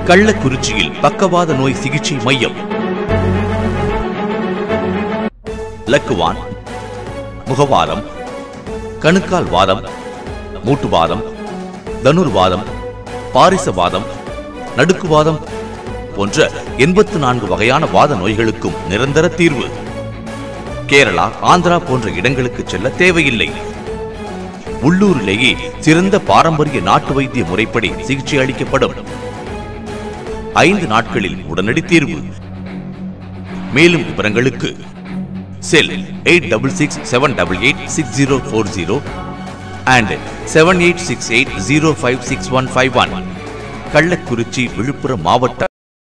கள்ளக்குறிச்சியில் பக்கவாத நோய் சிகிச்சை மையம் லக்குவான் முகவாதம் கணுக்கால் வாதம் மூட்டுவாதம் தனுர்வாதம் பாரிசவாதம் நடுக்குவாதம் போன்ற எண்பத்து நான்கு வகையான வாத நோய்களுக்கும் நிரந்தர தீர்வு கேரளா ஆந்திரா போன்ற இடங்களுக்கு செல்ல தேவையில்லை உள்ளூரிலேயே சிறந்த பாரம்பரிய நாட்டு வைத்திய முறைப்படி சிகிச்சை அளிக்கப்படும் ஐந்து நாட்களில் உடனடி தீர்வு மேலும் விவரங்களுக்கு cell eight double six seven double eight six zero four zero and seven eight six eight zero five six one five one Kallakurichi Viluppuram மாவட்ட